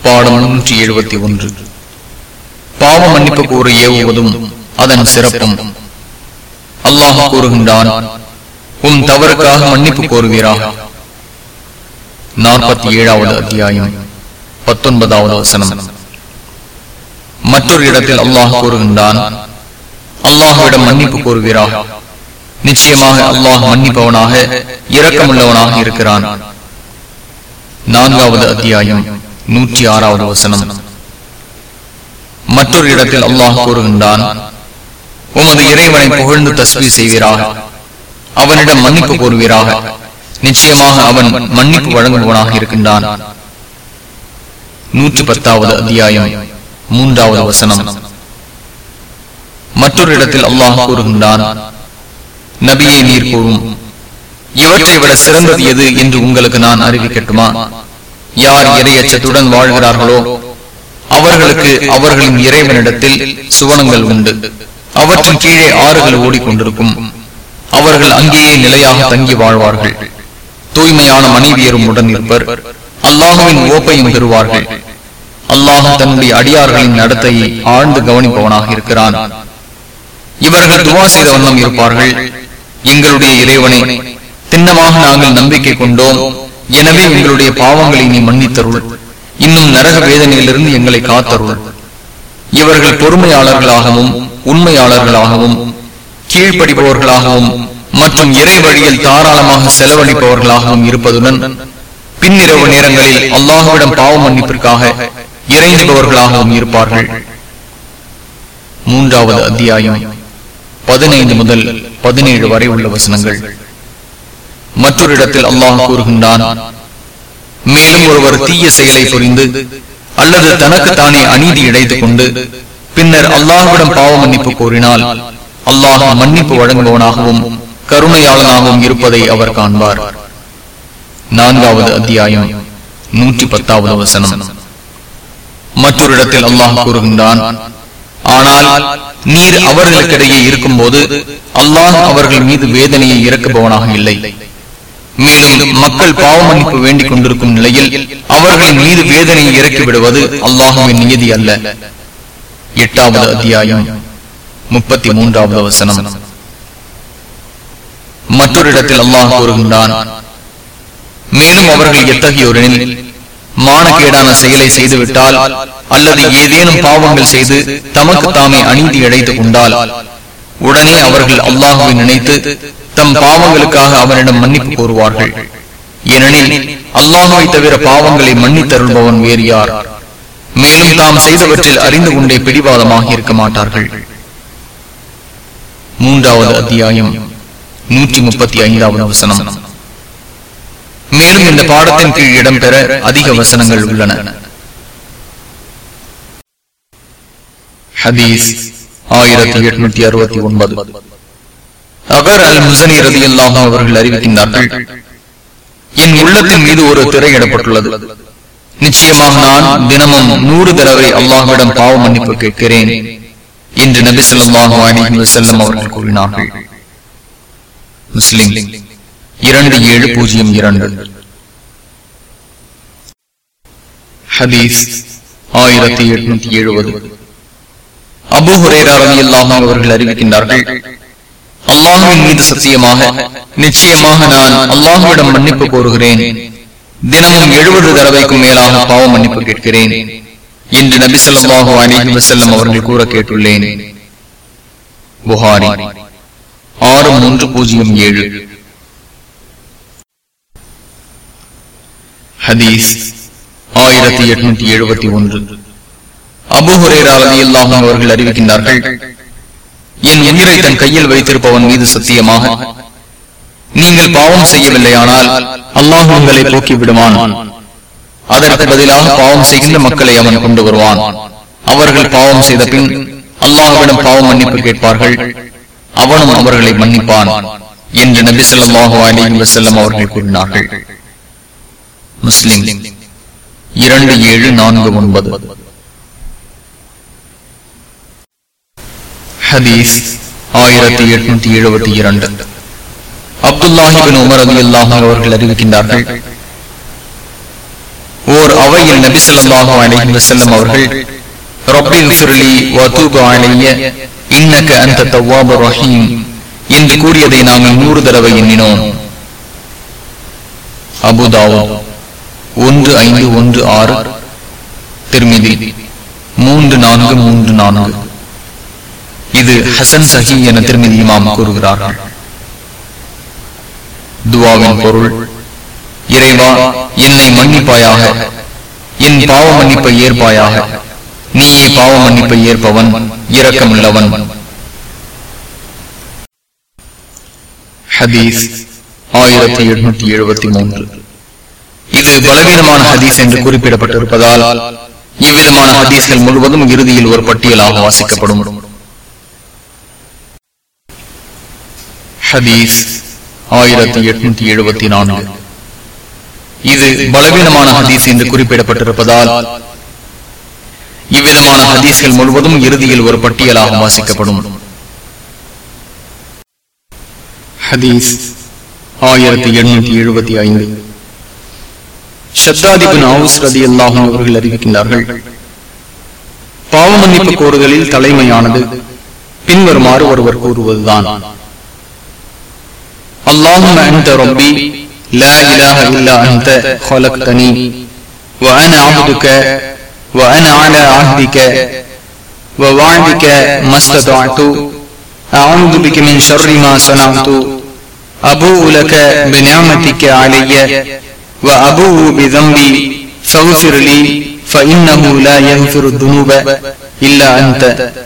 பாடம் முன்னூற்றி எழுபத்தி ஒன்று பாவ மன்னிப்பு கூற ஏவுவதும் அதன் சிறப்பும் அல்லாஹ் கூறுகின்றான் உன் தவறுக்காக மன்னிப்பு கோருவீராக நாற்பத்தி ஏழாவது அத்தியாயம் பத்தொன்பதாவது வசனம் மற்றொரு இடத்தில் அல்லாஹ் கூறுகின்றான் அல்லாஹுவிடம் மன்னிப்பு கோருவீராக நிச்சயமாக அல்லாஹ் மன்னிப்பவனாக இரக்கமுள்ளவனாக இருக்கிறான் நான்காவது அத்தியாயம் நூற்றி ஆறாவது வசனம் மற்றொரு இடத்தில் அல்லாஹ் கூறுகின்றான் உமது இறைவனை புகழ்ந்து தஸ்மி செய்வீராக அவனிடம் மன்னிப்பு கோருவீராக நிச்சயமாக அவன் மன்னிப்பு வழங்குபவனாக இருக்கின்றான் நூற்றி பத்தாவது அத்தியாயம் மூன்றாவது வசனம் மற்றொரு இடத்தில் அல்லாஹ் கூறுகின்றான் நபியை நீர் கூறும் இவற்றை விட சிறந்தது எது என்று உங்களுக்கு நான் அறிவிக்கட்டுமா யார் இறையச்சத்துடன் வாழ்கிறார்களோ அவர்களுக்கு அவர்களின் இறைவனிடத்தில் சுவனங்கள் உண்டு அவற்றின் கீழே ஆறுகள் ஓடிக்கொண்டிருக்கும் அவர்கள் அங்கேயே நிலையாக தங்கி வாழ்வார்கள் தூய்மையான மனைவியரும் உடன் இருப்பர் அல்லாஹுவின் ஓப்பையும் பெறுவார்கள் அல்லாஹ் தன்னுடைய அடியார்களின் நடத்தையை ஆழ்ந்து கவனிப்பவனாக இருக்கிறான் இவர்கள் துவா செய்த வண்ணம் இருப்பார்கள் எங்களுடைய இறைவனை திண்ணமாக நாங்கள் நம்பிக்கை கொண்டோம் எனவே எங்களுடைய பாவங்களை நீ மன்னித்தருள் இன்னும் நரக வேதனையிலிருந்து எங்களை காத்தருள் இவர்கள் பொறுமையாளர்களாகவும் உண்மையாளர்களாகவும் கீழ்ப்படிப்பவர்களாகவும் மற்றும் இறை வழியில் தாராளமாக செலவழிப்பவர்களாகவும் இருப்பதுடன் பின்னிரவு நேரங்களில் அல்லாஹுவிடம் பாவ மன்னிப்பிற்காக இறைந்துபவர்களாகவும் இருப்பார்கள் மூன்றாவது அத்தியாயம் பதினைந்து முதல் பதினேழு வரை உள்ள வசனங்கள் மற்றொரு இடத்தில் அல்லாஹ் கூறுகின்றான் மேலும் ஒருவர் தீய செயலை புரிந்து அல்லது தனக்கு தானே அநீதி இழைத்துக் கொண்டு பின்னர் அல்லாஹ்விடம் பாவ மன்னிப்பு கோரினால் அல்லாஹ் மன்னிப்பு வழங்குபவனாகவும் கருணையாளனாகவும் இருப்பதை அவர் காண்பார் நான்காவது அத்தியாயம் நூற்றி பத்தாவது வசனம் மற்றொரு இடத்தில் அல்லாஹ் கூறுகின்றான் ஆனால் நீர் அவர்களுக்கிடையே இருக்கும்போது அல்லாஹ் அவர்கள் மீது வேதனையை இறக்குபவனாக இல்லை மேலும் மக்கள் பாவ மன்னிப்பு வேண்டிக் கொண்டிருக்கும் நிலையில் அவர்களின் மீது வேதனையை இறக்கி விடுவது அல்லாஹுவின் நியதி அல்ல எட்டாவது அத்தியாயம் முப்பத்தி மூன்றாவது வசனம் மற்றொரு இடத்தில் அல்லாஹ் கூறுகின்றான் மேலும் அவர்கள் எத்தகையோரெனில் மானக்கேடான செயலை செய்துவிட்டால் அல்லது ஏதேனும் பாவங்கள் செய்து தமக்கு தாமே அநீதி அடைத்துக் கொண்டால் உடனே அவர்கள் அல்லாஹுவை நினைத்து தம் பாவங்களுக்காக அவனிடம் மன்னிப்பு கோருவார்கள் ஏனெனில் அல்லாஹுவை தவிர பாவங்களை மன்னித்தருள்பவன் வேறு யார் மேலும் தாம் செய்தவற்றில் அறிந்து கொண்டே பிடிவாதமாக இருக்க மாட்டார்கள் மூன்றாவது அத்தியாயம் நூற்றி முப்பத்தி ஐந்தாவது வசனம் மேலும் இந்த பாடத்தின் கீழ் இடம்பெற அதிக வசனங்கள் உள்ளன ஹதீஸ் ஆயிரத்தி எட்நூத்தி அறுபத்தி ஒன்பது அகர் அல் முசனி ரதி அவர்கள் அறிவிக்கின்றார்கள் என் உள்ளத்தின் மீது ஒரு திரையிடப்பட்டுள்ளது நிச்சயமாக நான் தினமும் நூறு தடவை அல்லாஹ்விடம் பாவ மன்னிப்பு கேட்கிறேன் என்று நபி சொல்லாஹு அலிஹி வசல்லம் அவர்கள் கூறினார்கள் முஸ்லிம் இரண்டு ஏழு பூஜ்ஜியம் இரண்டு ஹதீஸ் ஆயிரத்தி எட்நூத்தி எழுபது அபு ஹுரேரா ரலியல்லாஹு அவர்கள் அறிவிக்கின்றார்கள் அல்லாஹுவின் மீது சத்தியமாக நிச்சயமாக நான் அல்லாஹுவிடம் மன்னிப்பு கோருகிறேன் தினமும் எழுபது தடவைக்கும் மேலாக பாவ மன்னிப்பு கேட்கிறேன் என்று நபி ஸல்லல்லாஹு அலைஹி வஸல்லம் அவர்கள் கூற கேட்டுள்ளேன் புகாரி ஆறு மூன்று பூஜ்ஜியம் ஏழு ஹதீஸ் ஆயிரத்தி எட்நூத்தி எழுபத்தி ஒன்று அபு ஹுரேரா ரலியல்லாஹு அவர்கள் அறிவிக்கின்றார்கள் என் உயிரை தன் கையில் வைத்திருப்பவன் மீது சத்தியமாக நீங்கள் பாவம் செய்யவில்லையானால் அல்லாஹ் உங்களை போக்கி விடுவான் அதற்கு பதிலாக பாவம் செய்கின்ற மக்களை அவன் கொண்டு வருவான் அவர்கள் பாவம் செய்த பின் அல்லாஹ்விடம் பாவம் மன்னிப்பு கேட்பார்கள் அவனும் அவர்களை மன்னிப்பான் என்று நபி ஸல்லல்லாஹு அலைஹி வஸல்லம் அவர்கள் கூறினார்கள் முஸ்லிம் இரண்டு ஏழு நான்கு ஒன்பது ஹதீஸ் ஆயிரத்தி எட்நூத்தி எழுபத்தி இரண்டு அப்துல்லாஹிபின் உமர் அலி அல்லாஹ் அவர்கள் அறிவிக்கின்றார்கள் ஓர் அவையில் நபி ஸல்லல்லாஹு அலைஹி வஸல்லம் அவர்கள் ரப்பி ஃபிர்லி வ தூபு அலைய இன்னக அன்த தவ்வாபுர் ரஹீம் என்று கூறியதை நாங்கள் நூறு தடவை எண்ணினோம் அபுதாவூத் ஒன்று ஐந்து ஒன்று ஆறு திருமிதி மூன்று நான்கு மூன்று நான்கு இது ஹசன் சஹி என திருமதி இமாம் கூறுகிறார்கள் துவாவின் பொருள் இறைவா என்னை மன்னிப்பாயாக என் பாவ மன்னிப்பை ஏற்பாயாக நீயே பாவ மன்னிப்பை ஏற்பவன் இரக்கமுள்ளவன் ஹதீஸ் ஆயிரத்தி எட்நூத்தி எழுபத்தி மூன்று இது பலவீனமான ஹதீஸ் என்று குறிப்பிடப்பட்டிருப்பதால் இவ்விதமான ஹதீஸ்கள் முழுவதும் இறுதியில் ஒரு பட்டியலாக வாசிக்கப்படும் ஹதீஸ் ஆயிரத்தி எட்நூத்தி எழுபத்தி நான்கு இது பலவீனமான ஹதீஸ் என்று குறிப்பிடப்பட்டிருப்பதால் இவ்விதமான ஹதீஸ்கள் முழுவதும் இறுதியில் ஒரு பட்டியலாக வாசிக்கப்படும் ஹதீஸ் ஆயிரத்தி எண்ணூத்தி எழுபத்தி ஐந்து ஷத்தாதிபின் ஹவுஸ் ரதி அல்லாஹும் அவர்கள் அறிவிக்கின்றார்கள் பாவ மன்னிப்பு கோருதலில் தலைமையானது பின்வருமாறு ஒருவர் கூறுவதுதான் اللهم أنت ربي لا إله إلا أنت خلقتني وأنا عبدك وأنا على عهدك ووعدك ما استطعت أعوذ بك من شر ما صنعت أبوء لك بنعمتك علي وأبوء بذنبي فاغفر لي فإنه لا يغفر الذنوب إلا أنت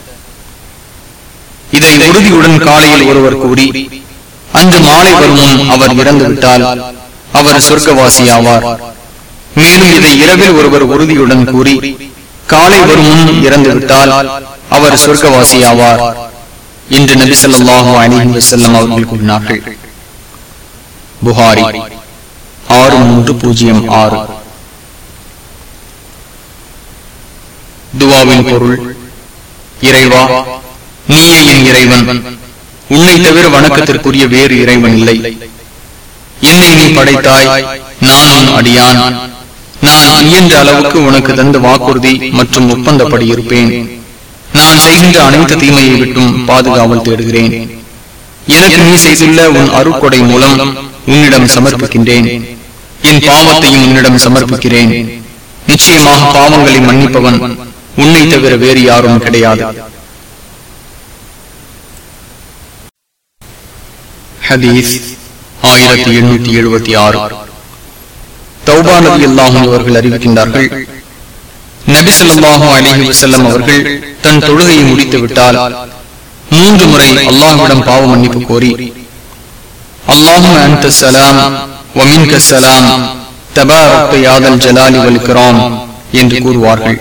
இதை உறுதியுடன் காலையில் ஒருவர் கூறி அன்று மாலை வரும் முன் அவர் இறந்து விட்டால் அவர் சொர்க்கவாசி ஆவார் மேலும் இதை இரவில் ஒருவர் உறுதியுடன் கூறி காலை வரும் முன் இறந்து விட்டால் அவர் சொர்க்கவாசி ஆவார் என்று நபி ஸல்லல்லாஹு அலைஹி வஸல்லம் அவர்கள் கூறினார்கள் புகாரி ஆறு மூன்று பூஜ்ஜியம் ஆறு துவாவின் பொருள் இறைவா நீயே என் இறைவன் உன்னை தவிர வணக்கத்திற்குரிய வேறு இறைவன் இல்லை என்னை நீ படைத்தாய் நான் உன் அடியான் நான் இயன்ற அளவுக்கு உனக்கு தந்த வாக்குறுதி மற்றும் ஒப்பந்தப்படி இருப்பேன் நான் செய்கின்ற அனைத்து தீமையை விட்டும் பாதுகாவல் தேடுகிறேன் எனக்கு நீ செய்துள்ள உன் அருக்கொடை மூலம் உன்னிடம் சமர்ப்பிக்கின்றேன் என் பாவத்தையும் உன்னிடம் சமர்ப்பிக்கிறேன் நிச்சயமாக பாவங்களை மன்னிப்பவன் உன்னை தவிர வேறு யாரும் கிடையாது ஹதீஸ் ஆயிரத்தி எண்ணூத்தி எழுபத்தி ஆறு தௌபா நபி அல்லாஹும் அவர்கள் அறிவிக்கின்றார்கள் நபி ஸல்லல்லாஹு அலைஹி வஸல்லம் அவர்கள் தன் தொழுகையை முடித்து விட்டால் மூன்று முறை அல்லாஹ்விடம் பாவ மன்னிப்பு கோரி அல்லாஹும் அன்த சலாம் வமின்க சலாம் தபாரக்க யாதல் ஜலாலி வல் இக்ராம் என்று கூறுவார்கள்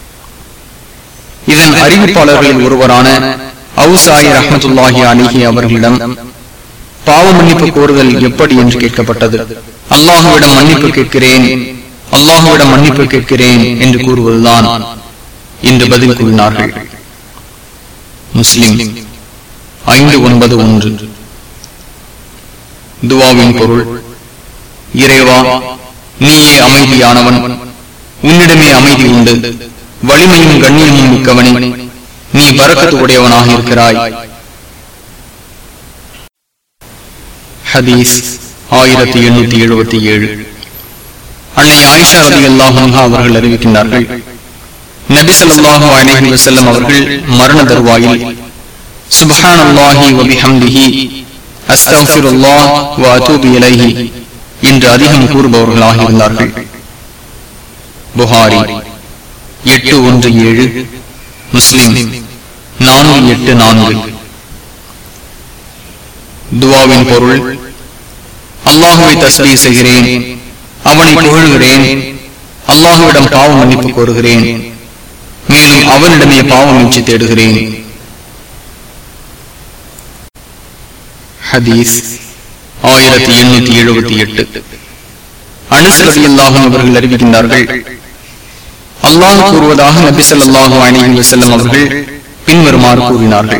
இதன் அறிவிப்பாளர்களில் ஒருவரான அவுசாயி ரஹமத்துல்லாஹி அலிஹி அவர்களிடம் பாவ மன்னிப்பு கோருதல் எப்படி என்று கேட்கப்பட்டது அல்லாஹுவிடம் மன்னிப்பு கேட்கிறேன் அல்லாஹுவிடம் மன்னிப்பு கேட்கிறேன் என்று கூறுவதுதான் என்று பதில் கூறினார்கள் முஸ்லிம் ஐந்து ஒன்பது ஒன்று துவாவின் பொருள் இறைவா நீயே அமைதியானவன் உன்னிடமே அமைதி உண்டு வலிமையும் கண்ணியமும் மிக்கவனே நீ பறக்கத்து உடையவனாக இருக்கிறாய் ஹதீஸ் ஆயிரத்தி எண்ணூத்தி எழுபத்தி ஏழு அன்னை ஆயிஷா ரதி அல்லாஹா அவர்கள் அறிவிக்கின்றார்கள் நபி ஸல்லல்லாஹு அலைஹி வஸல்லம் அவர்கள் மரண தருவாயில் சுப்ஹான் அல்லாஹி வ பிஹம்திஹி அஸ்தக்ஃபிருல்லாஹ் வ அதூபு இலைஹி என்று அதிகம் கூறுபவர்களாக இருந்தார்கள் புகாரி எட்டு ஒன்று ஏழு முஸ்லிம் நான்கு எட்டு நான்கு துவாவின் பொருள் அல்லாஹுவை தஸ்பீ செய்கிறேன் அவனை புகழ்கிறேன் அல்லாஹுவிடம் பாவ மன்னிப்பு கோருகிறேன் மேலும் அவனிடமே பாவம் மீட்சி தேடுகிறேன் ஹதீஸ் ஆயிரத்தி எண்ணூத்தி எழுபத்தி எட்டு அனுசரதி அல்லாஹும் அவர்கள் அறிவிக்கின்றார்கள் அல்லாஹ் கூறுவதாக நபி ஸல்லல்லாஹு அலைஹி வஸல்லம் அவர்கள் பின்வருமாறு கூறினார்கள்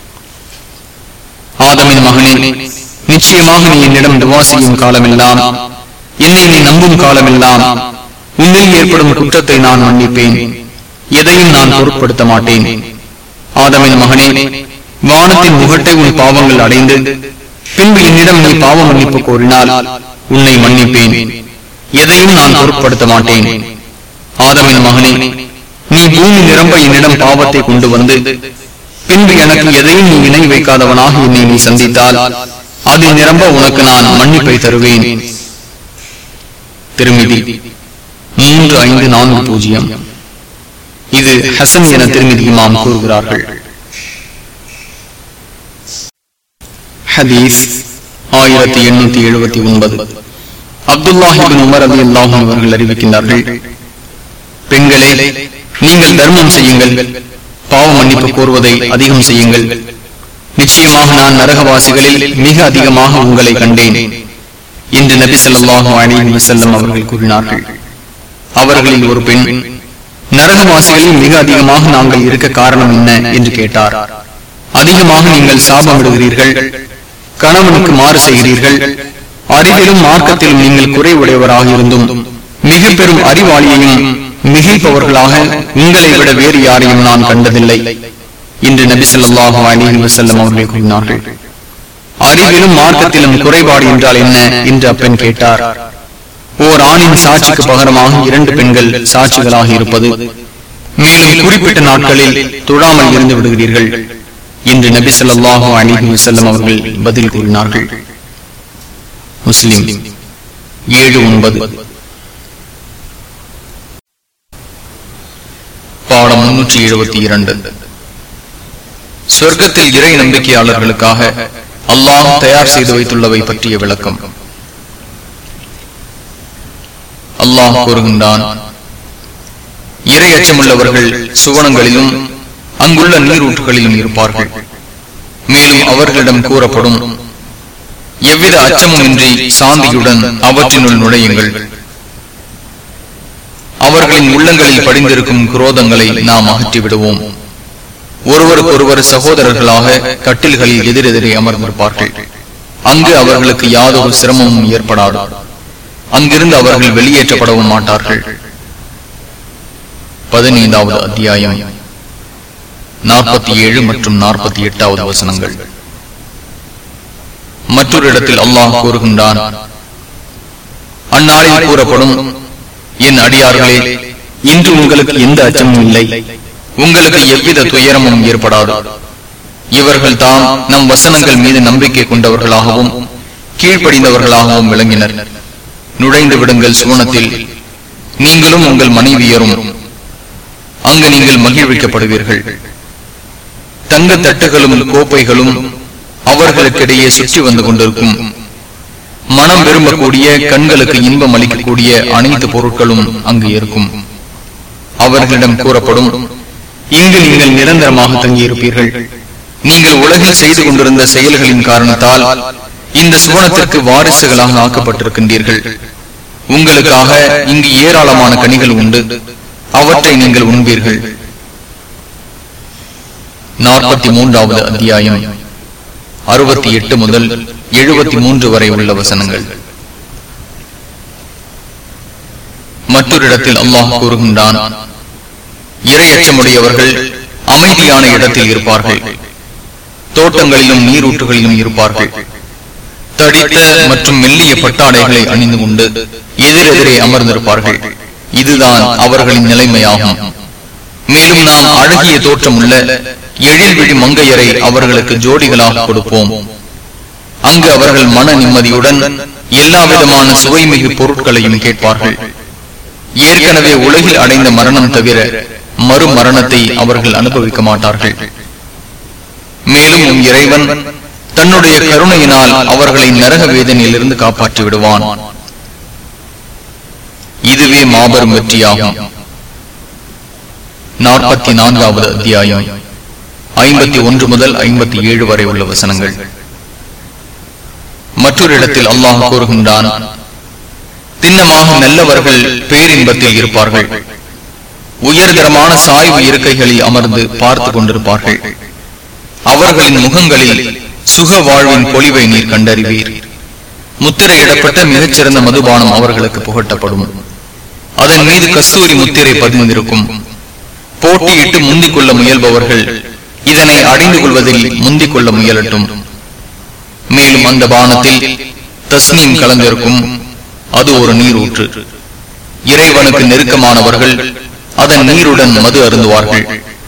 ஆதமின் மகனே நிச்சயமாக நீ என்னிடம் துவா செய்யும் காலமெல்லாம் என்னை நீ நம்பும் காலமெல்லாம் உன்னில் ஏற்படும் குற்றத்தை நான் மன்னிப்பேன் எதையும் நான் பொருட்படுத்த மாட்டேன் ஆதமின் மகனே வானத்தின் முகட்டை உன் பாவங்கள் அடைந்து பின்பு என்னிடம் நீ பாவ மன்னிப்பு கோரினால் உன்னை மன்னிப்பேன் எதையும் நான் பொருட்படுத்த மாட்டேன் ஆதமின் மகனே நீ பூமி நிரம்ப என்னிடம் பாவத்தை கொண்டு வந்து பின்பு எனக்கு எதையும் நீ இணை வைக்காதவனாக என்னை நீ சந்தித்தால் அது நிரம்ப உனக்கு நான் மன்னிப்பை தருவேன் திருமிதி மூன்று ஐந்து நான்கு பூஜ்ஜியம் இது ஹசன் என திருமிதி இமாம் கூறுகிறார்கள் ஹதீஸ் ஆயிரத்தி எண்ணூத்தி எழுபத்தி ஒன்பது அப்துல்லாஹிபின் உமர் அலி அல்லாஹும் அவர்கள் அறிவிக்கின்றார்கள் பெண்களே நீங்கள் தர்மம் செய்யுங்கள் பாவ மன்னிப்பு கோருவதை அதிகம் செய்யுங்கள் நிச்சயமாக நான் நரகவாசிகளில் மிக அதிகமாக உங்களை கண்டேன் என்று நபி ஸல்லல்லாஹு அலைஹி வஸல்லம் அவர்கள் கூறினார்கள் அவர்களில் ஒரு பெண் நரகவாசிகளில் மிக அதிகமாக நாங்கள் இருக்க காரணம் என்ன என்று கேட்டார் அதிகமாக நீங்கள் சாபமிடுகிறீர்கள் கணவனுக்கு மாறு செய்கிறீர்கள் அறிவிலும் மார்க்கத்திலும் நீங்கள் குறைவுடையவராக இருந்தும் மிக பெரும் அறிவாளியையும் மிகைப்பவர்களாக உங்களை விட வேறு யாரையும் நான் கண்டதில்லை என்று நபி ஸல்லல்லாஹு அலைஹி வஸல்லம் அவர்கள் கூறினார்கள் அறிவிலும் மார்க்கத்திலும் குறைபாடு என்றால் என்ன என்று அப்பெண் கேட்டார் ஓர் ஆணின் சாட்சிக்கு பகரமாக இரண்டு பெண்கள் சாட்சிகளாக இருப்பது மேலும் குறிப்பிட்ட நாட்களில் தொழாமல் இருந்து விடுகிறீர்கள் என்று நபி ஸல்லல்லாஹு அலைஹி வஸல்லம் அவர்கள் பதில் கூறினார்கள் முஸ்லிம் ஏழு ஒன்பது பாடம் முன்னூற்றி எழுபத்தி இரண்டு சொர்க்கத்தில் இறை நம்பிக்கையாளர்களுக்காக அல்லாஹ் தயார் செய்து வைத்துள்ளவை பற்றிய விளக்கம் அல்லாஹ் கூறுகின்றான் இறை அச்சமுள்ளவர்கள் சுவனங்களிலும் அங்குள்ள நீரூற்றுகளிலும் இருப்பார்கள் மேலும் அவர்களிடம் கூறப்படும் எவ்வித அச்சமுமின்றி சாந்தியுடன் அவற்றினுள் நுழையுங்கள் அவர்களின் உள்ளங்களில் படிந்திருக்கும் குரோதங்களை நாம் அகற்றி விடுவோம் ஒருவருக்கொருவர் சகோதரர்களாக கட்டில்களில் எதிரெதிரே அமர்ந்திருப்பார்கள் அங்கு அவர்களுக்கு யாதொரு சிரமமும் ஏற்படாது அங்கிருந்து அவர்கள் வெளியேற்றப்படவும் மாட்டார்கள் பதினைந்தாவது அத்தியாயம் நாற்பத்தி ஏழு மற்றும் நாற்பத்தி எட்டாவது வசனங்கள் மற்றொரு இடத்தில் அல்லாஹ் கூறுகின்றான் அந்நாளில் கூறப்படும் என் அடியார்களே இன்று உங்களுக்கு எந்த அச்சமும் இல்லை உங்களுக்கு எவ்வித துயரமும் ஏற்படாது இவர்கள் தாம் நம் வசனங்கள் மீது நம்பிக்கை கொண்டவர்களாகவும் கீழ்ப்படிந்தவர்களாகவும் விளங்கினர் நுழைந்து விடுங்கள் சுவனத்தில் நீங்களும் உங்கள் மனைவியரும் அங்கு நீங்கள் மகிழ்விக்கப்படுவீர்கள் தங்க தட்டுகளும் கோப்பைகளும் அவர்களுக்கிடையே சுற்றி வந்து கொண்டிருக்கும் மனம் விரும்பக்கூடிய கண்களுக்கு இன்பம் அளிக்கக்கூடிய அனைத்து பொருட்களும் அங்கு இருக்கும் அவர்களிடம் கூறப்படும் இங்கு நீங்கள் நிரந்தரமாக தங்கியிருப்பீர்கள் நீங்கள் உலகில் செய்து கொண்டிருந்த செயல்களின் காரணத்தால் இந்த சுவனத்திற்கு வாரிசுகளாக ஆக்கப்பட்டிருக்கின்றீர்கள் உங்களுக்காக இங்கு ஏராளமான கனிகள் உண்டு அவற்றை நீங்கள் உண்பீர்கள் நாற்பத்தி மூன்றாவது அத்தியாயம் அறுபத்தி எட்டு முதல் எழுபத்தி மூன்று வரை உள்ள வசனங்கள் மற்றொரு இடத்தில் அல்லாஹ் கூறுகின்றான் இரையச்சமுடையவர்கள் அமைதியான இடத்தில் இருப்பார்கள் தோட்டங்களிலும் நீரூற்றுகளிலும் இருப்பார்கள் தடித்த மற்றும் மெல்லிய பட்டாடைகளை அணிந்து கொண்டு எதிரெதிரே அமர்ந்திருப்பார்கள் இதுதான் அவர்களின் நிலைமையாகும் மேலும் நாம் அழகிய தோற்றம் உள்ள எழில்விழி மங்கையரை அவர்களுக்கு ஜோடிகளாக கொடுப்போம் அங்கு அவர்கள் மன நிம்மதியுடன் எல்லா விதமான சுவைமிகு பொருட்களையும் கேட்பார்கள் ஏற்கனவே உலகில் அடைந்த மரணம் தவிர மறு மரணத்தை அவர்கள் அனுபவிக்க மாட்டார்கள் மேலும் உம் இறைவன் தன்னுடைய கருணையினால் அவர்களை நரக வேதனையிலிருந்து காப்பாற்றி விடுவான் இதுவே மாபெரும் வெற்றியாகும் நாற்பத்தி நான்காவது அத்தியாயம் ஐம்பத்தி ஒன்று முதல் ஐம்பத்தி ஏழு வரை உள்ள வசனங்கள் மற்றொரு இடத்தில் அல்லாஹ் கூறுகின்றான் திண்ணமாக நல்லவர்கள் பேரின்பத்தில் இருப்பார்கள் உயர்தரமான சாய்வு இருக்கைகளில் அமர்ந்து பார்த்து கொண்டிருப்பார்கள் அவர்களின் முகங்களில் சுக வாழ்வின் பொலிவை நீர் கண்டறிவீர் முத்திரையிடப்பட்ட மிகச்சிறந்த மதுபானம் அவர்களுக்கு புகட்டப்படும் அதன் மீது கஸ்தூரி முத்திரை பதிந்திருக்கும் போட்டியிட்டு முந்திக் கொள்ள முயல்பவர்கள் இதனை அடைந்து கொள்வதில் முந்திக் கொள்ள முயலட்டும் மேலும் அந்த பானத்தில் தஸ்னீம் கலந்திருக்கும் அது ஒரு நீரூற்று இறைவனுக்கு நெருக்கமானவர்கள் அதன் நீருடன் மது அருந்துவார்கள்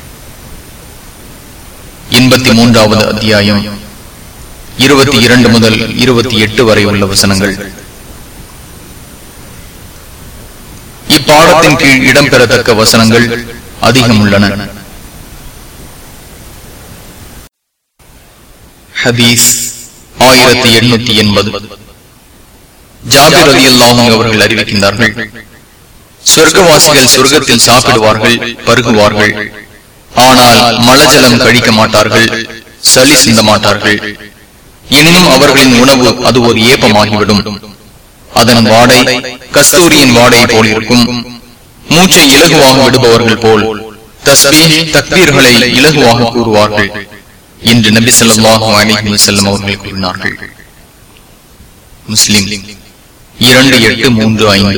எண்பத்தி மூன்றாவது அத்தியாயம் இருபத்தி இரண்டு முதல் இருபத்தி எட்டு வரை உள்ள வசனங்கள் இப்பாடத்தின் கீழ் இடம்பெறத்தக்க வசனங்கள் அதிகம் உள்ளன ஹதீஸ் ஆயிரத்தி எண்ணூத்தி எண்பது ஜாபிர் அலி அல்லாஹும் அவர்கள் அறிவிக்கின்றார்கள் சொர்க்கவாசிகள் சொர்க்கத்தில் சாப்பிடுவார்கள் பருகுவார்கள் ஆனால் மலஜலம் கழிக்க மாட்டார்கள் சளி சிந்த மாட்டார்கள் எனினும் அவர்களின் உணவு அது ஒரு ஏப்பமாகிவிடும் அதன் வாடை கஸ்தூரியின் வாடை போல் இருக்கும் மூச்சை இலகுவாக விடுபவர்கள் போல் தஸ்பீ தக்பீர்களை இலகுவாக கூறுவார்கள் என்று நபி ஸல்லல்லாஹு அலைஹி வஸல்லம் அவர்கள் கூறினார்கள் முஸ்லிம் இரண்டு எட்டு மூன்று ஐந்து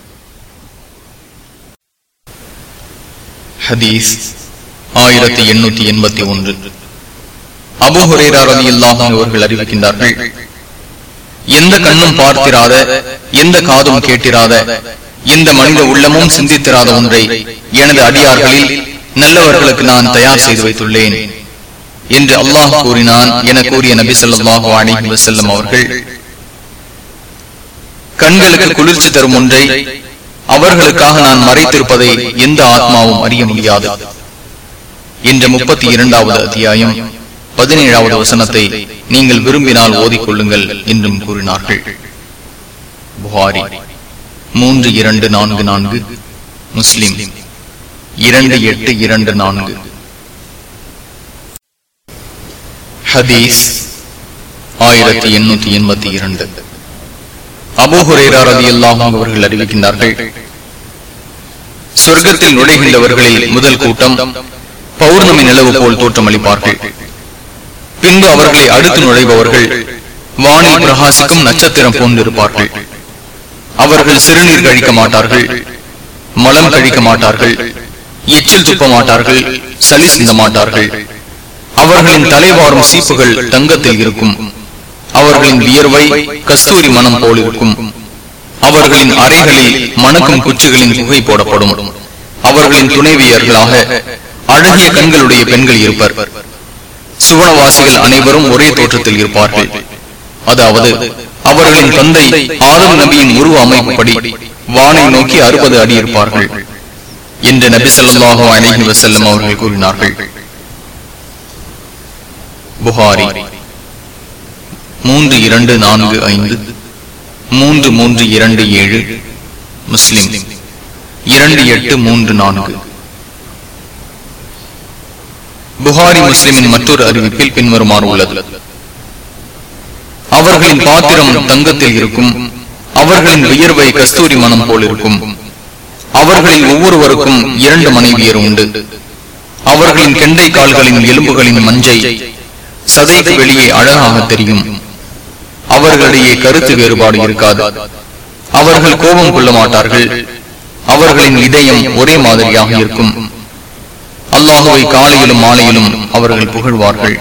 ஹதீஸ் ஆயிரத்தி எண்ணூத்தி எண்பத்தி ஒன்று அபு ஹுரேரா ரலியல்லாஹு அன்ஹு அவர்கள் அறிவிக்கின்றார்கள் எந்த கண்ணும் பார்த்திராத எந்த காதும் கேட்டிராத எந்த மனித உள்ளமும் சிந்தித்திராத ஒன்றை எனது அடியார்களில் நல்லவர்களுக்கு நான் தயார் செய்து வைத்துள்ளேன் என்று அல்லாஹ் கூறினான் என கூறிய நபி ஸல்லல்லாஹு அலைஹி வஸல்லம் அவர்கள் கண்களுக்கு குளிர்ச்சி தரும் ஒன்றை அவர்களுக்காக நான் மறைத்திருப்பதை எந்த ஆத்மாவும் அறிய முடியாது என்ற முப்பத்தி இரண்டாவது அத்தியாயம் பதினேழாவது வசனத்தை நீங்கள் விரும்பினால் ஓதிக்கொள்ளுங்கள் என்றும் கூறினார்கள் புகாரி மூன்று இரண்டு நான்கு நான்கு முஸ்லிம் இரண்டு எட்டு இரண்டு நான்கு ஹதீஸ் ஆயிரத்தி எண்ணூத்தி எண்பத்தி இரண்டு அபூஹுரேரா ரலியல்லாஹு அன்ஹு அவர்கள் அறிவிக்கின்றார்கள் சொர்க்கத்தில் நுழைகின்றவர்களில் முதல் கூட்டம் பௌர்ணமி நிலவு போல் தோற்றமளிப்பார்கள் பின்பு அவர்களை அடுத்து நுழைபவர்கள் வானில் பிரகாசிக்கும் நட்சத்திரம் போன்றிருப்பார்கள் அவர்கள் சிறுநீர் கழிக்க மாட்டார்கள் மலம் கழிக்க மாட்டார்கள் எச்சில் துப்ப மாட்டார்கள் சளி சிந்த மாட்டார்கள் அவர்களின் தலைவாரும் சீப்புகள் தங்கத்தில் இருக்கும் அவர்களின் வியர்வை கஸ்தூரி மனம் போல் இருக்கும் அவர்களின் அறைகளில் மணக்கும் குச்சிகளின் புகை போடப்படும் அவர்களின் துணைவியர்களாக அழகிய கண்களுடைய பெண்கள் இருப்பர் சுவனவாசிகள் அனைவரும் ஒரே தோற்றத்தில் இருப்பார்கள் அதாவது அவர்களின் தந்தை ஆதம் நபியின் உருவ அமைப்புப்படி வானை நோக்கி அறுபது அடி இருப்பார்கள் என்று நபி ஸல்லல்லாஹு அலைஹி வஸல்லம் அவர்கள் கூறினார்கள் புகாரி மூன்று இரண்டு நான்கு ஐந்து மூன்று மூன்று இரண்டு ஏழு முஸ்லிம் இரண்டு எட்டு மூன்று நான்கு புகாரி முஸ்லிமின் மற்றொரு அறிவிப்பில் பின்வருமாறு உள்ளது அவர்களின் பாத்திரம் தங்கத்தில் இருக்கும் அவர்களின் வியர்வை கஸ்தூரி மனம் போல் இருக்கும் அவர்களில் ஒவ்வொருவருக்கும் இரண்டு மனைவியர் உண்டு அவர்களின் கெண்டை கால்களின் எலும்புகளின் மஞ்சை சதைக்கு வெளியே அழகாக தெரியும் அவர்களிடையே கருத்து வேறுபாடு இருக்காது அவர்கள் கோபம் கொள்ள மாட்டார்கள் அவர்களின் இதயம் ஒரே மாதிரியாக இருக்கும் அல்லாஹுவை காலையிலும் மாலையிலும் அவர்கள் புகழ்வார்கள்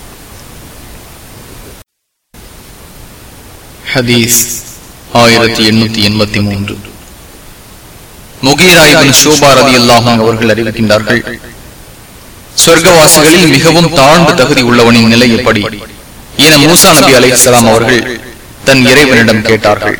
ஹதீஸ் ஆயிரத்தி எண்ணூத்தி எண்பத்தி மூன்று முகீரா இபின் ஷோபா ரதி அல்லாஹும் அவர்கள் அறிவிக்கின்றார்கள் சொர்க்கவாசிகளில் மிகவும் தாழ்ந்த தகுதி உள்ளவனின் நிலை எப்படி என மூசா நபி அலைஹிஸ்ஸலாம் அவர்கள் தன் இறைவனிடம் கேட்டார்கள்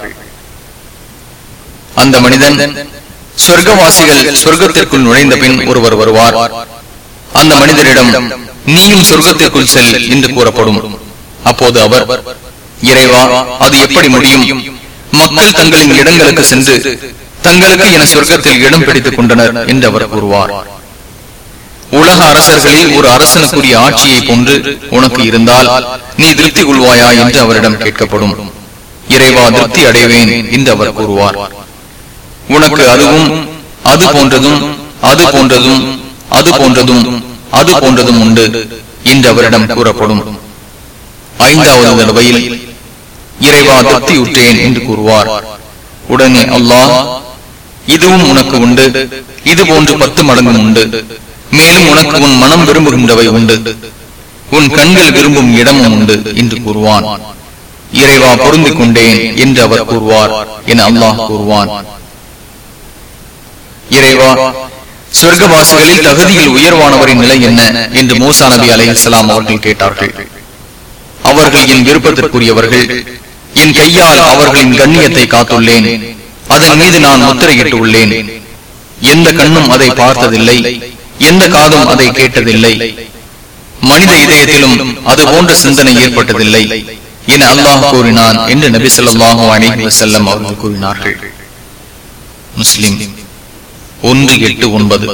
அந்த மனிதன் சொர்க்கவாசிகள் சொர்க்கத்திற்குள் நுழைந்த பின் ஒருவர் வருவார் அந்த மனிதரிடம் நீயும் சொர்க்கத்திற்குள் செல் என்று கூறப்படும் அப்போது அவர் இறைவா அது எப்படி முடியும் மக்கள் தங்களின் இடங்களுக்கு சென்று தங்களுக்கு என சொர்க்கத்தில் இடம் பிடித்துக் கொண்டனர் என்று அவர் கூறுவார் உலக அரசர்களில் ஒரு அரசனுக்குரிய ஆட்சியை போன்று உனக்கு இருந்தால் நீ திருப்தி கொள்வாயா என்று அவரிடம் கேட்கப்படும் இறைவா திருப்தி அடைவேன் என்று அவர் கூறுவார் உனக்கு அதுவும் அது போன்றதும் அது போன்றதும் அது போன்றதும் அது போன்றதும் உண்டு என்று அவரிடம் கூறப்படும் ஐந்தாவது தடவையில் இறைவா திருப்தியுற்றேன் என்று கூறுவார் உடனே அல்லாஹ் இதுவும் உனக்கு உண்டு இது போன்று பத்து மடங்கும் உண்டு மேலும் உனக்கு உன் மனம் விரும்புகின்றவை உண்டு உன் கண்கள் விரும்பும் இடமும் உண்டு என்று கூறுவான் இறைவா பொருந்திக் கொண்டேன் என்று அவர் கூறுவார் என அல்லாஹ் கூறுவான் இறைவா சொர்க்கவாசிகளில் தகுதியில் உயர்வானவரின் நிலை என்ன என்று மூசா நபி அலைஹிஸ்ஸலாம் அவர்கள் கேட்டார்கள் அவர்கள் என் விருப்பத்திற்குரியவர்கள் என் கையால் அவர்களின் கண்ணியத்தை காத்துள்ளேன் அதன் மீது நான் முத்திரையிட்டு உள்ளேன் எந்த கண்ணும் அதை பார்த்ததில்லை எந்த காதும் அதை கேட்டதில்லை மனித இதயத்திலும் அது போன்ற சிந்தனை ஏற்பட்டதில்லை என அல்லாஹ் கூறினான் என்று நபி ஸல்லல்லாஹு அலைஹி வஸல்லம் அவர்கள் கூறினார்கள் முஸ்லிம் ஒன்று எட்டு ஒன்பது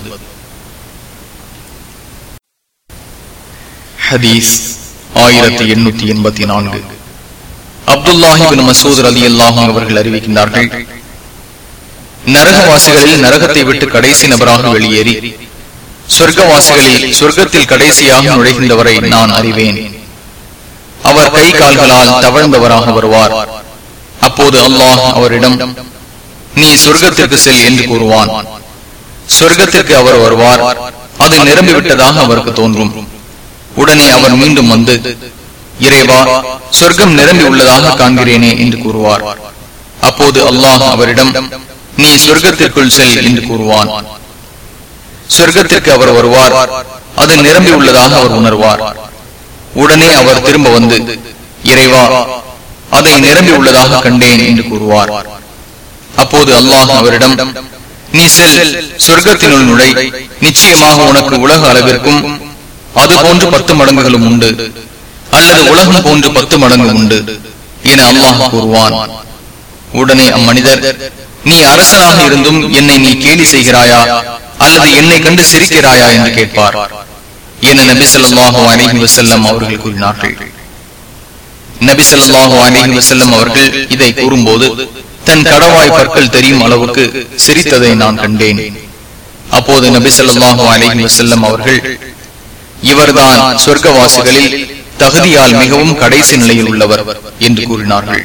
ஹதீஸ் ஆயிரத்தி எண்ணூத்தி எண்பத்தி நான்கு அப்துல்லாஹிபின் மசூத் அலி அல்லாஹும் அவர்கள் அறிவிக்கின்றார்கள் நரகவாசிகளில் நரகத்தை விட்டு கடைசி நபராக வெளியேறி சொர்க்கவாசிகளில் சொர்க்கத்தில் கடைசியாக நுழைகின்றவரை நான் அறிவேன் அவர் கை கால்களால் தவழ்ந்தவராக வருவார் அப்போது அல்லாஹ் அவரிடம் நீ சொர்க்கத்திற்கு செல் என்று கூறுவான் சொர்க்கத்திற்கு அவர் வருவார் அது நிரம்பிவிட்டதாக அவருக்கு தோன்றும் உடனே அவர் மீண்டும் வந்து இறைவா சொர்க்கம் நிரம்பி உள்ளதாக காண்கிறேனே என்று கூறுவார் அப்போது அல்லாஹ் அவரிடம் நீ சொர்க்கத்திற்குள் செல் என்று கூறுவான் சொர்க்கத்திற்கு அவர் வருவார் அது நிரம்பி உள்ளதாக அவர் உணர்வார் உடனே அவர் திரும்ப வந்து இறைவா அதை நிரம்பி உள்ளதாக கண்டேன் என்று கூறுவார் அப்போது அல்லாஹ் அவரிடம் நீ செல் சொர்க்கத்தினுள் நுழை நிச்சயமாக உனக்கு உலக அளவிற்கும் அது போன்று பத்து மடங்குகளும் உண்டு அல்லது உலகம் போன்று பத்து மடங்கு உண்டு என அல்லாஹ் கூறுவான் உடனே அம்மனிதர் நீ அரசனாக இருந்தும் என்னை நீ கேலி செய்கிறாயா அல்லது என்னை கண்டு சிரிக்கிறாயா என்று கேட்பார் என நபி ஸல்லல்லாஹு அலைஹி வஸல்லம் அவர்கள் கூறினார்கள் நபி ஸல்லல்லாஹு அலைஹி வஸல்லம் அவர்கள் இதை கூறும்போது தன் கடவாய் பற்கள் தெரியும் அளவுக்கு சிரித்ததை நான் கண்டேன் அப்போது நபி ஸல்லல்லாஹு அலைஹி வஸல்லம் அவர்கள் இவர்தான் சொர்க்கவாசிகளில் தகுதியால் மிகவும் கடைசி நிலையில் உள்ளவர் என்று கூறினார்கள்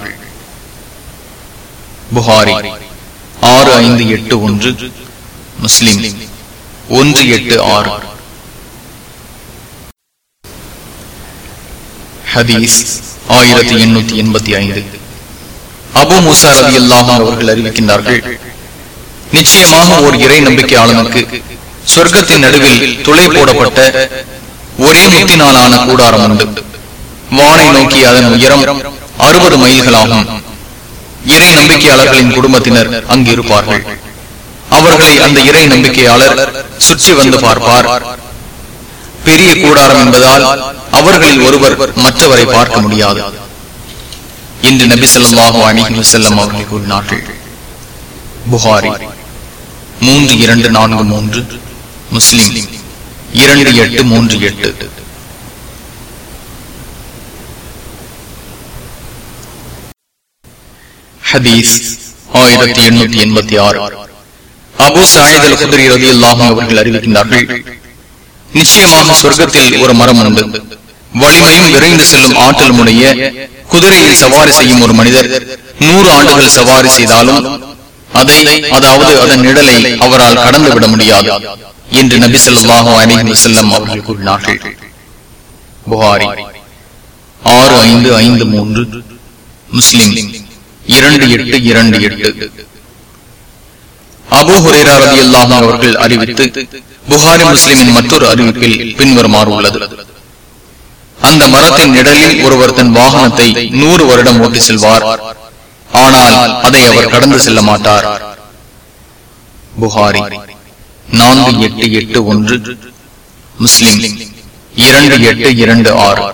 புகாரி ஆறு ஐந்து எட்டு ஒன்று முஸ்லிம் ஒன்று எட்டு ஆறு ஹதீஸ் ஆயிரத்தி எண்ணூத்தி எண்பத்தி ஐந்து அபு முசா ரவி அவர்கள் அறிவிக்கின்றார்கள் நிச்சயமாக ஒரு இறை நம்பிக்கையாளனுக்கு சொர்க்கத்தின் நடுவில் துளை போடப்பட்ட ஒரே முத்தினாலான கூடாரம் உண்டு வானை நோக்கி அதன் உயரம் அறுபது மைல்களாகும் இறை நம்பிக்கையாளர்களின் குடும்பத்தினர் அங்கு இருப்பார்கள் அவர்களை அந்த இறை நம்பிக்கையாளர் சுற்றி வந்து பார்ப்பார் பெரிய கூடாரம் என்பதால் அவர்களில் ஒருவர் மற்றவரை பார்க்க முடியாது இன்று நபி ஸல்லல்லாஹு அலைஹி வஸல்லம் அவர்கள் கூறினார்கள் புகாரி மூன்று இரண்டு நான்கு மூன்று முஸ்லிம் இரண்டு எட்டு மூன்று எட்டு ஹதீஸ் ஆயிரத்தி எண்ணூத்தி எண்பத்தி ஆறு அபு சாயித் அல் குதிரி ரதி அவர்கள் அறிவிக்கின்றார்கள் நிச்சயமாக சொர்க்கத்தில் ஒரு மரம் உண்டு வலிமையும் விரைந்து செல்லும் ஆற்றலும் உடைய குதிரையில் சவாரி செய்யும் ஒரு மனிதர் நூறு ஆண்டுகள் சவாரி செய்தாலும் அதை அதாவது அதன் நிழலை அவரால் கடந்து விட முடியாது என்று நபி ஸல்லல்லாஹு அலைஹி வஸல்லம் அவர்கள் கூறினார்கள் புகாரி ஆறு ஐந்து ஐந்து மூன்று முஸ்லிம் இரண்டு எட்டு இரண்டு எட்டு அபு ஹுரேரா ரலியல்லாஹு அவர்கள் அறிவித்து புகாரி முஸ்லிமின் மற்றொரு அறிவிப்பில் பின்வருமாறு உள்ளது அந்த மரத்தின் நிழலில் ஒருவர் தன் வாகனத்தை நூறு வருடம் ஓட்டி செல்வார் ஆனால் அதை அவர் கடந்து செல்ல மாட்டார் புகாரி நான்கு எட்டு எட்டு ஒன்று முஸ்லிம் இரண்டு எட்டு இரண்டு ஆறு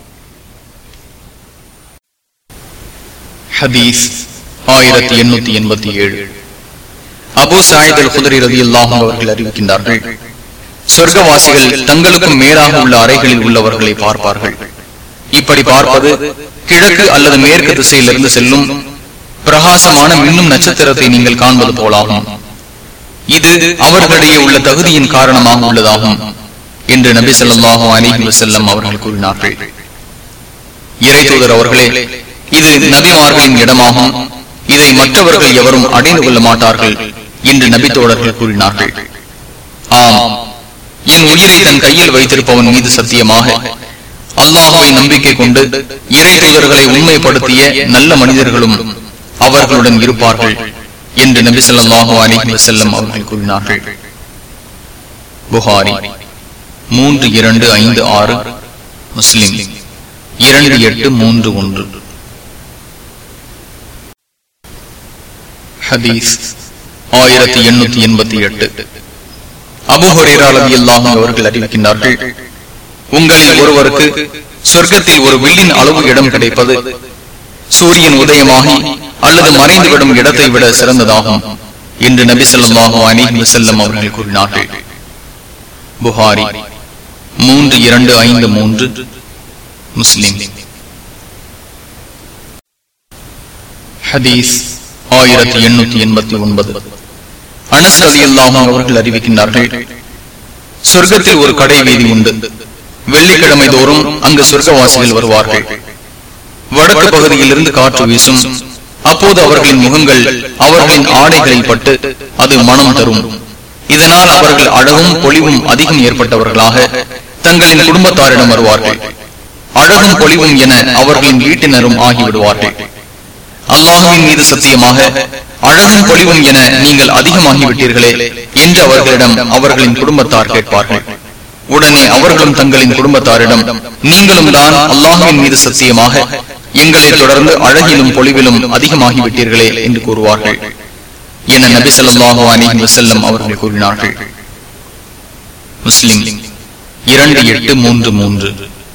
ஹதீஸ் ஆயிரத்தி எண்ணூத்தி எண்பத்தி ஏழு அபு சாயித் அல் குதிரை ரதி அவர்கள் அறிவிக்கின்றார்கள் சொர்க்கவாசிகள் தங்களுக்கும் மேலாக உள்ள அறைகளில் உள்ளவர்களை பார்ப்பார்கள் இப்படி பார்ப்பது கிழக்கு அல்லது மேற்கு திசையிலிருந்து செல்லும் பிரகாசமான மின்னும் நட்சத்திரத்தை நீங்கள் காண்பது போலாகும் இது அவர்களிடையே உள்ள தகுதியின் காரணமாக உள்ளதாகும் என்று நபி ஸல்லல்லாஹு அலைஹி வஸல்லம் அவர்கள் கூறினார்கள் இறை தூதர் அவர்களே இது நபிமார்களின் இடமாகும் இதை மற்றவர்கள் எவரும் அடைந்து கொள்ள மாட்டார்கள் என்று நபி தோழர்கள் கூறினார்கள் ஆம் என் உயிரை தன் கையில் வைத்திருப்பவன் மீது சத்தியமாக அல்லாஹுவை நம்பிக்கை கொண்டு இறை தூதர்களை உண்மைப்படுத்திய நல்ல மனிதர்களும் அவர்களுடன் இருப்பார்கள் என்று நபி ஸல்லல்லாஹு அலைஹி வஸல்லம் அவர்கள் கூறினார்கள் புகாரி மூன்று இரண்டு ஐந்து ஆறு முஸ்லிம் இரண்டு எட்டு மூன்று ஒன்று ஹதீஸ் ஆயிரத்தி எண்ணூத்தி எண்பத்தி எட்டு அபுஹுரேரா ரலியல்லாஹு அவர்கள் அறிவிக்கின்றார்கள் உங்களில் ஒருவருக்கு சொர்க்கத்தில் ஒரு வில்லின் அளவு இடம் கிடைப்பது சூரியன் உதயமாகி அல்லது மறைந்துவிடும் இடத்தை விட சிறந்ததாகும் என்று நபி ஸல்லல்லாஹு அலைஹி வஸல்லம் அவர்கள் கூறினார்கள் புகாரி மூன்று இரண்டு ஐந்து மூன்று முஸ்லிம் ஹதீஸ் ஆயிரத்தி எண்ணூத்தி எண்பத்தி ஒன்பது அனஸ் ரலியல்லாஹு அவர்கள் அறிவிக்கின்றார்கள் சொர்க்கத்தில் ஒரு கடை வீதி உண்டு வெள்ளிக்கிழமை தோறும் அங்கு சொர்க்கவாசிகள் வருவார்கள் வடக்கு பகுதியிலிருந்து காற்று வீசும் அப்போது அவர்களின் முகங்கள் அவர்களின் ஆடைகளில் பட்டு அது மனம் தரும் இதனால் அவர்கள் அழகும் பொலிவும் அதிகம் ஏற்பட்டவர்களாக தங்களின் குடும்பத்தாரிடம் வருவார்கள் அழகும் பொலிவும் என அவர்களின் வீட்டினரும் ஆகிவிடுவார்கள் அல்லாஹுவின் மீது சத்தியமாக அழகும் பொலிவும் என நீங்கள் அதிகமாகிவிட்டீர்களே என்று அவர்களிடம் அவர்களின் குடும்பத்தார் கேட்பார்கள் உடனே அவர்களும் தங்களின் குடும்பத்தாரிடம் நீங்களும் தான் அல்லாஹுவின் மீது சத்தியமாக எங்களை தொடர்ந்து அழகிலும் பொலிவிலும் அதிகமாகிவிட்டீர்களே என்று கூறுவார்கள் என நபி ஸல்லல்லாஹு அலைஹி வஸல்லம் அவர்கள் கூறினார்கள் முஸ்லிம் இரண்டு எட்டு மூன்று மூன்று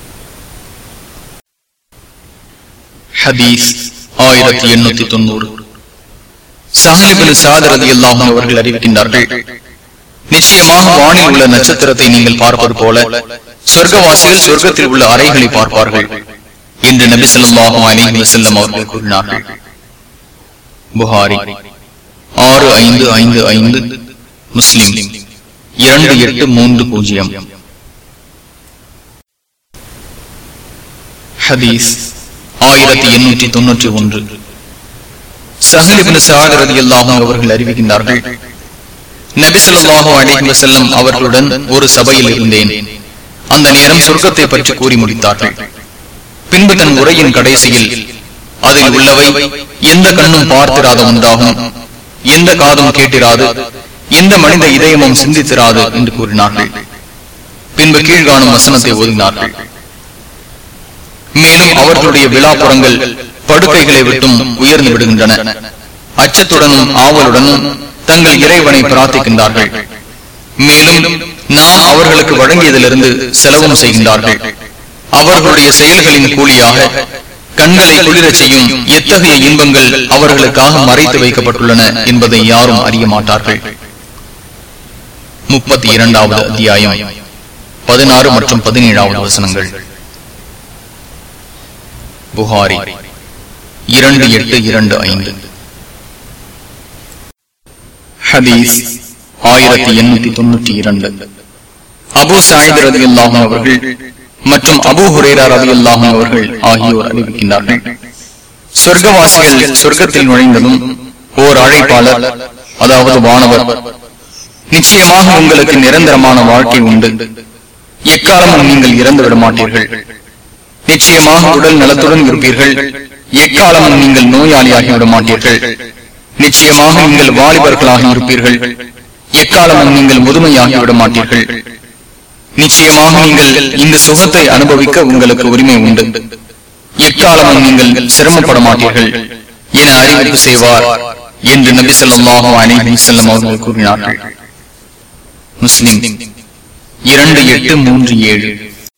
ஹதீஸ் ஆயிரத்தி எண்ணூத்தி தொண்ணூறு சஹலிபின் சாதரதி அல்லாஹும் அவர்கள் அறிவிக்கின்றார்கள் நிச்சயமாக வானில் உள்ள நட்சத்திரத்தை நீங்கள் பார்ப்பது போல சொர்க்கவாசிகள் சொர்க்கத்தில் உள்ள அறைகளை பார்ப்பார்கள் என்று நபி ஸல்லல்லாஹு அலைஹி வஸல்லம் அவர்கள் கூறினார்கள் புகாரி ஆறு ஐந்து ஐந்து ஐந்து முஸ்லிம் இரண்டு எட்டு மூன்று பூஜ்ஜியம் ஹதீஸ் ஆயிரத்தி எண்ணூற்றி தொன்னூற்றி ஒன்று சஹலிபின் சாகரதி அல்லாஹும் அவர்கள் அறிவிக்கின்றார்கள் நபிசல்லாஹு அலைஹி வஸல்லம் அவர்களுடன் ஒரு சபையில் இருந்தேன் அந்த நேரம் சொர்க்கத்தை பற்றி கூறி முடித்தார்கள் பின்பு தன் உரையின் கடைசியில் அதில் உள்ளவை எந்த கண்ணும் பார்த்திராத ஒன்றாகும் எந்த காதும் கேட்டிராது எந்த மனித இதயமும் சிந்தித்திராது என்று கூறினார்கள் பின்பு கீழ்காணும் வசனத்தை ஓதினார்கள் மேலும் அவர்களுடைய விழாப்புறங்கள் படுக்கைகளை விட்டும் உயர்ந்து விடுகின்றன அச்சத்துடனும் ஆவலுடனும் தங்கள் இறைவனை பிரார்த்திக்கின்றார்கள் மேலும் நாம் அவர்களுக்கு வழங்கியதிலிருந்து செலவும் செய்கின்றார்கள் அவர்களுடைய செயல்களின் கூலியாக கண்களை குளிரச் செய்யும் எத்தகைய இன்பங்கள் அவர்களுக்காக மறைத்து வைக்கப்பட்டுள்ளன என்பதை யாரும் அறிய மாட்டார்கள் முப்பத்தி இரண்டாவது அத்தியாயம் பதினாறு மற்றும் பதினேழாவது வசனங்கள் புகாரி இரண்டு எட்டு இரண்டு ஐந்து ஹதீஸ் ஆயிரத்தி எண்ணூத்தி தொண்ணூற்றி இரண்டு அபு சாயித் ரதி அல்லாஹும் அவர்கள் மற்றும் அபு ஹுரேரா ரதி அல்லாஹும் அவர்கள் ஆகியோர் அறிவிக்கின்றார்கள் சொர்க்கவாசிகள் சொர்க்கத்தில் நுழைந்ததும் ஓர் அழைப்பாளர் அதாவது வானவர் நிச்சயமாக உங்களுக்கு நிரந்தரமான வாழ்க்கை உண்டு எக்காலமும் நீங்கள் இறந்து விட மாட்டீர்கள் நிச்சயமாக உடல் நலத்துடன் இருப்பீர்கள் எக்காலமும் நீங்கள் நோயாளியாகி விட மாட்டீர்கள் நிச்சயமாக நீங்கள் வாலிபர்களாக இருப்பீர்கள் எக்காலமும் நீங்கள் முதுமையாகி விட மாட்டீர்கள் நிச்சயமாக நீங்கள் இந்த சுகத்தை அனுபவிக்க உங்களுக்கு உரிமை உண்டு எக்காலமும் நீங்கள் சிரமப்பட மாட்டீர்கள் என அறிவிப்பு செய்வார் என்று நபி ஸல்லல்லாஹு அலைஹி வஸல்லம் அவர்கள் கூறினார்கள் முஸ்லிம் இரண்டு எட்டு மூன்று ஏழு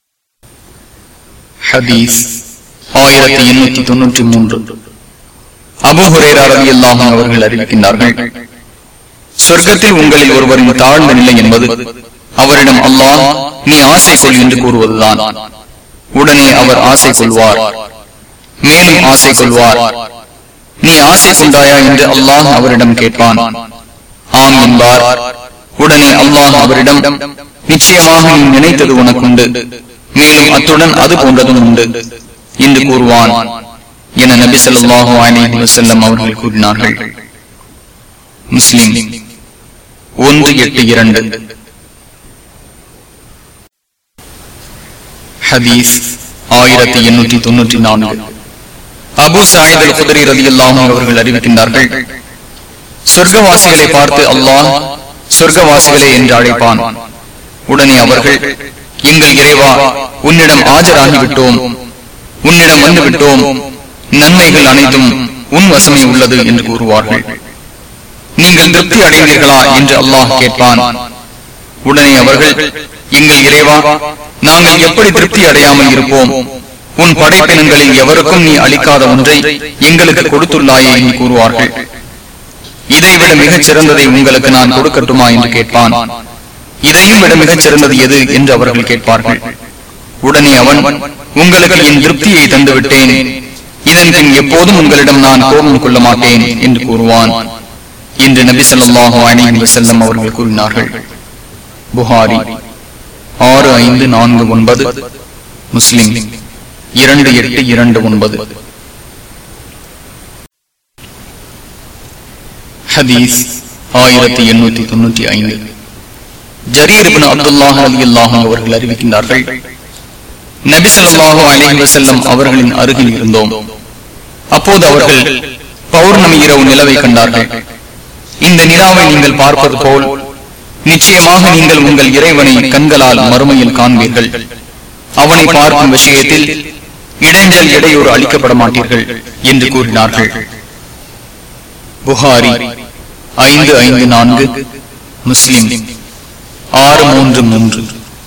ஹதீஸ் ஆயிரத்தி எண்ணூத்தி தொன்னூற்றி மூன்று அபுஹுரேரா ரலியல்லாஹு அவர்கள் அறிவிக்கின்றார்கள் சொர்க்கத்தில் உங்களில் ஒருவரின் தாழ்ந்த நிலை என்பது அவரிடம் அல்லாஹ் நீ ஆசை கொள் என்று கூறுவதுதான் உடனே அவர் ஆசை கொள்வார் மேலும் ஆசை கொள்வார் நீ ஆசை கொண்டாயா என்று அல்லாஹ் அவரிடம் கேட்பான் ஆம் என்பார் உடனே அல்லாஹ் அவரிடம் நிச்சயமாக நீ நினைத்தது உனக்குண்டு மேலும் அத்துடன் அது போன்றதும் உண்டு என்று கூறுவான் என நபி ஸல்லல்லாஹு அலைஹி வஸல்லம் அவர்கள் கூறினார்கள் முஸ்லிம் ஒன்று எட்டு இரண்டு ஹதீஸ் ஆயிரத்தி எண்ணூற்றி தொன்னூற்றி நான்கு அபு சாயித் அல் குதிரை ரதி அவர்கள் அறிவிக்கின்றார்கள் சொர்க்கவாசிகளை பார்த்து அல்லாஹ் சொர்க்கவாசிகளே என்று அழைப்பான் உடனே அவர்கள் எங்கள் இறைவா உன்னிடம் ஆஜராகிவிட்டோம் உன்னிடம் வந்து விட்டோம் நன்மைகள் அனைத்தும் உன் வசமே உள்ளது என்று கூறுவார்கள் நீங்கள் திருப்தி அடைந்தீர்களா என்று அல்லாஹ் கேட்பான் உடனே அவர்கள் எங்கள் இறைவா நாங்கள் எப்படி திருப்தி அடையாமல் இருப்போம் உன் படைப்பினங்களில் எவருக்கும் நீ அளிக்காத ஒன்றை எங்களுக்கு கொடுத்துள்ளாயே என்று கூறுவார்கள் இதைவிட மிகச் சிறந்ததை உங்களுக்கு நான் கொடுக்கட்டுமா என்று கேட்பான் இதையும் விட மிகச் சிறந்தது எது என்று அவர்கள் கேட்பார்கள் உடனே அவன் உங்களுக்கு என் திருப்தியை தந்துவிட்டேன் இதன் பின் எப்போதும் உங்களிடம் நான் கோபம் கொள்ள மாட்டேன் என்று கூறுவான் என்று நபி சொல்லாஹு அலி செல்லம் அவர்கள் கூறினார்கள் புகாரி ஆறு ஐந்து நான்கு ஒன்பது முஸ்லிம் இரண்டு எட்டு இரண்டு ஒன்பது ஹதீஸ் ஆயிரத்தி எண்ணூத்தி தொண்ணூற்றி ஐந்து ஜரீர் அப்துல்லாஹ் அலி அல்லாஹும் அவர்கள் அறிவிக்கின்றார்கள் நபி சொல்லாஹு அலி வசல்லம் அவர்களின் அருகில் இருந்தோம் அப்போது அவர்கள் பௌர்ணமி இரவு நிலவை கண்டார்கள் இந்த நிலாவை நீங்கள் பார்ப்பது போல் நிச்சயமாக நீங்கள் உங்கள் இறைவனை கண்களால் மறுமையில் காண்பீர்கள் அவனை பார்க்கும் விஷயத்தில் இடைஞ்சல் இடையூறு அளிக்கப்பட மாட்டீர்கள் என்று கூறினார்கள் புகாரி ஐந்து ஐந்து நான்கு முஸ்லிம் ஆறு மூன்று மூன்று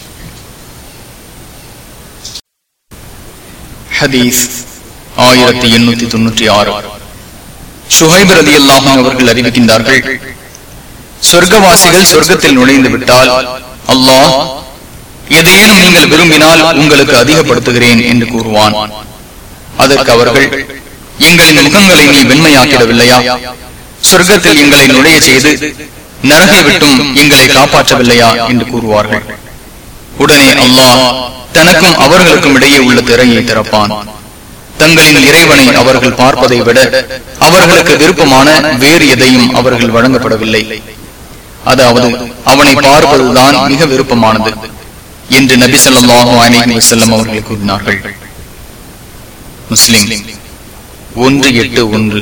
ஹதீஸ் ஆயிரத்தி எண்ணூத்தி தொன்னூற்றி ஆறு சுஹைப் ரதி அல்லாஹும் அவர்கள் அறிவிக்கின்றார்கள் சொர்க்கவாசிகள் சொர்க்கத்தில் நுழைந்து விட்டால் அல்லாஹ் எதையேனும் நீங்கள் விரும்பினால் உங்களுக்கு அதிகப்படுத்துகிறேன் என்று கூறுவான் அதற்கு அவர்கள் எங்களின் முகங்களை நீ வெண்மையாக்கிடவில்லையா சொர்க்கத்தில் எங்களை நுழைய செய்து நரகை விட்டும் எங்களை காப்பாற்றவில்லையா என்று கூறுவார்கள் உடனே அல்லாஹ் தனக்கும் அவர்களுக்கும் இடையே உள்ள திரையை திறப்பான் தங்களின் இறைவனை அவர்கள் பார்ப்பதை விட அவர்களுக்கு விருப்பமான வேறு எதையும் அவர்கள் வழங்கப்படவில்லை அதாவது அவனை பார்ப்பதுதான் மிக விருப்பமானது என்று நபி சொல்லாஹு அலி வசல்லம் அவர்கள் கூறினார்கள் முஸ்லிம் ஒன்று எட்டு ஒன்று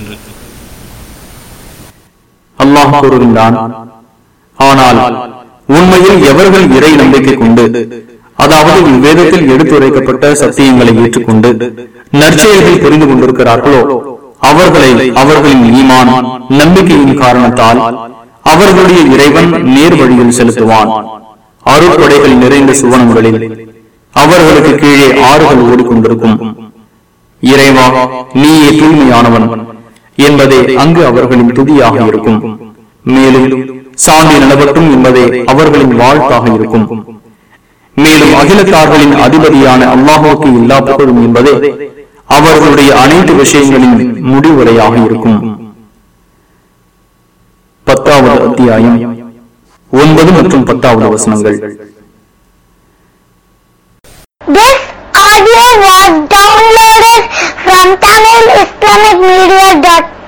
அல்லாஹ் கூறுகின்றான் ஆனால் உண்மையில் எவர்கள் இறை நம்பிக்கை கொண்டு அதாவது இவ்வேதத்தில் எடுத்துரைக்கப்பட்ட சத்தியங்களை ஏற்றுக்கொண்டு நற்செயல்கள் புரிந்து கொண்டிருக்கிறார்களோ அவர்களை அவர்களின் ஈமான் நம்பிக்கையின் காரணத்தால் அவர்களுடைய இறைவன் நேர் வழியில் செலுத்துவான் அருட்படைகள் நிறைந்த சுவனங்களில் அவர்களுக்கு கீழே ஆறுகள் ஓடிக்கொண்டிருக்கும் இறைவா நீயே தூய்மையானவன் என்பதே அங்கு அவர்களின் துதியாக இருக்கும் மேலும் சாந்தி நிலவட்டும் என்பதே அவர்களின் வாழ்த்தாக இருக்கும் மேலும் அகிலத்தார்களின் அதிபதியான அல்லாஹுக்கு இல்லா புகழும் என்பதே அவர்களுடைய அனைத்து விஷயங்களின் முடிவுரையாக இருக்கும் பத்தாவது அத்தியாயம் ஒன்பது மற்றும் பத்தாவது வசனங்கள் This audio was downloaded from TamilIslamicMedia.com.